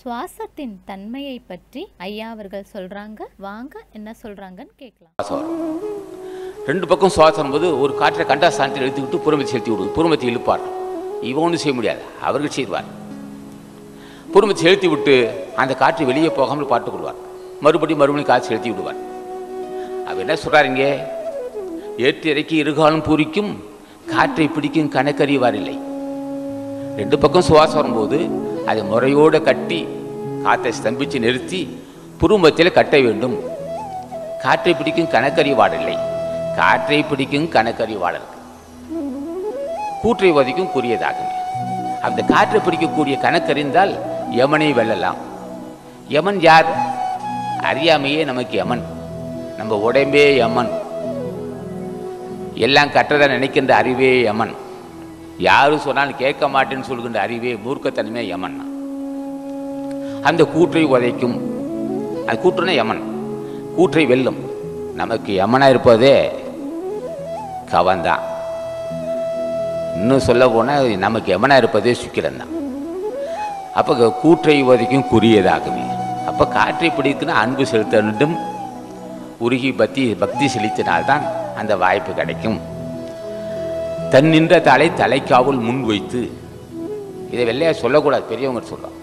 சுவாசத்தின் தன்மையை பற்றி ஐயா அவர்கள் சொல்றாங்க வாங்க என்ன சொல்றாங்கன்னு கேட்கலாம் சுவாசம் வரும் ரெண்டு பக்கம் சுவாசம் போது ஒரு காற்றை கண்டா சாந்தியில் எடுத்துக்கிட்டு புறமத்தி செலுத்தி விடுவது புறமத்தி இழுப்பார் இவன் ஒன்றும் செய்ய முடியாது அவர்கள் செய்வார் புறமத்தி செலுத்தி விட்டு அந்த காற்று வெளியே போகாமல் பார்த்துக் கொள்வார் மறுபடியும் மறுபடியும் காற்று செலுத்தி விடுவார் அவர் என்ன சொல்றாருங்க ஏற்று இறக்கி இருகாலம் பூரிக்கும் காற்றை பிடிக்கும் கணக்கறிவார் இல்லை ரெண்டு பக்கம் சுவாசம் வரும்போது அதை முறையோடு கட்டி காற்றை ஸ்தம்பிச்சு நிறுத்தி புருமத்தில் கட்ட வேண்டும் காற்றை பிடிக்கும் கணக்கறிவாடில்லை காற்றை பிடிக்கும் கணக்கறிவாளர் கூற்றை வதிக்கும் கூறியதாகும் அந்த காற்றை பிடிக்கக்கூடிய கணக்கறிந்தால் யமனை வெல்லலாம் யமன் யார் அறியாமையே நமக்கு யமன் நம்ம உடம்பே யமன் எல்லாம் கற்றதை நினைக்கின்ற அறிவே யமன் யாரும் சொன்னாலும் கேட்க மாட்டேன்னு சொல்கின்ற அறிவே மூர்க்கத்தன்மையே யமன் அந்த கூற்றை உதைக்கும் அது கூற்றுனா யமன் கூற்றை வெல்லும் நமக்கு யமனா இருப்பதே கவன்தான் இன்னும் சொல்ல போனால் நமக்கு யமனா இருப்பதே சுக்கிரன் தான் அப்போ கூற்றை உதைக்கும் குறியதாகுமே அப்போ காற்றை பிடிக்குன்னா அன்பு செலுத்த வேண்டும் உருகி பக்தி பக்தி செலுத்தினால்தான் அந்த வாய்ப்பு கிடைக்கும் தன் நின்ற தலை தலைக்காவல் முன் வைத்து இதை வெள்ளையா சொல்லக்கூடாது பெரியவங்க சொல்கிறோம்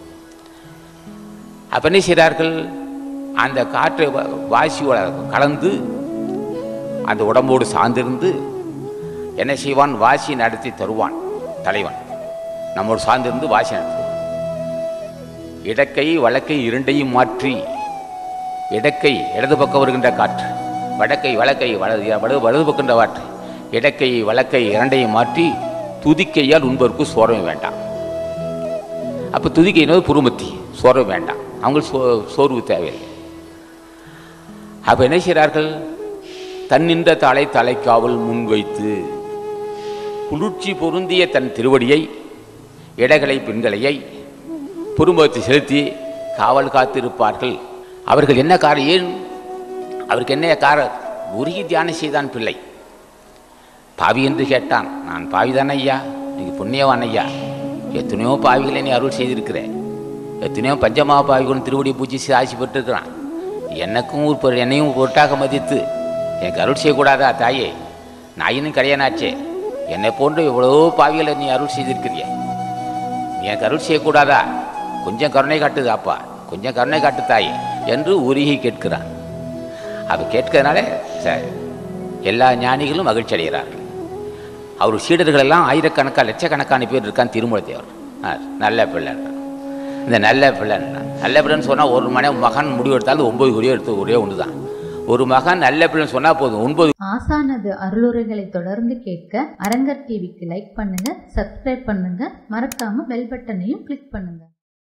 அப்போ என்ன செய்கிறார்கள் அந்த காற்றை வ- வாசியோட கலந்து அந்த உடம்போடு சார்ந்திருந்து என்ன செய்வான் வாசி நடத்தி தருவான் தலைவன் நம்மோடு சார்ந்திருந்து வாசி நடத்துவான் இடக்கை வழக்கை இரண்டையும் மாற்றி இடக்கை இடது பக்கம் வருகின்ற காற்று வடக்கை வழக்கை வலது வலது வலது பக்கின்ற காற்று இடக்கை வழக்கை இரண்டையும் மாற்றி துதிக்கையால் உண்பதற்கு சோர்வை வேண்டாம் அப்போ துதிக்கையினது புருமத்தி சோர்வு வேண்டாம் அவங்களுக்கு சோ சோர்வு தேவையில்லை அப்போ என்ன செய்கிறார்கள் தன்னின்ற தலை தலைக்காவல் முன்வைத்து குளிர்ச்சி பொருந்திய தன் திருவடியை இடகளை பெண்களையை புருமத்தை செலுத்தி காவல் காத்திருப்பார்கள் அவர்கள் என்ன காரணம் ஏன் அவருக்கு என்ன காரணம் உருகி தியானம் செய்தான் பிள்ளை பாவி என்று கேட்டான் நான் பாவிதான ஐயா நீங்க புண்ணியவான் ஐயா எத்தனையோ பாவிகளை நீ அருள் செய்திருக்கிறேன் எத்தனையோ பஞ்சமா பாவிகளும் திருவடி பூஜை செய்து ஆசி பெற்றிருக்கிறான் எனக்கும் ஒரு பொரு- என்னையும் பொருட்டாக மதித்து எனக்கு அருள் செய்யக்கூடாதா தாயே நாயினும் கரையனாச்சே என்னை போன்று எவ்வளவோ பாவிகளை நீ அருள் செய்திருக்கிறிய நீ எனக்கு அருள் செய்யக்கூடாதா கொஞ்சம் கருணை காட்டுது அப்பா கொஞ்சம் கருணை காட்டு தாயே என்று உருகி கேட்கிறான் அவ கேட்கறதுனால சரி எல்லா ஞானிகளும் மகிழ்ச்சி அடைகிறார்கள் அவர் சீடர்கள் எல்லாம் ஆயிரக்கணக்கான லட்சக்கணக்கான பேர் இருக்கான் திருமூல தேவர் ஆ, நல்ல பிள்ளைன்றான் இந்த நல்ல பிள்ளைன்றான் நல்ல பிள்ளைன்னு சொன்னால் ஒரு மனை மகன் முடிவு எடுத்தாலும் ஒன்பது குறியோ எடுத்து ஒரே ஒன்று தான் ஒரு மகன் நல்ல பிள்ளைன்னு சொன்னால் போதும் ஒன்பது ஆசானது அருளுரைகளை தொடர்ந்து கேட்க அரங்கர் டிவிக்கு லைக் பண்ணுங்க சப்ஸ்கிரைப் பண்ணுங்க மறக்காம பெல் பட்டனையும் கிளிக் பண்ணுங்க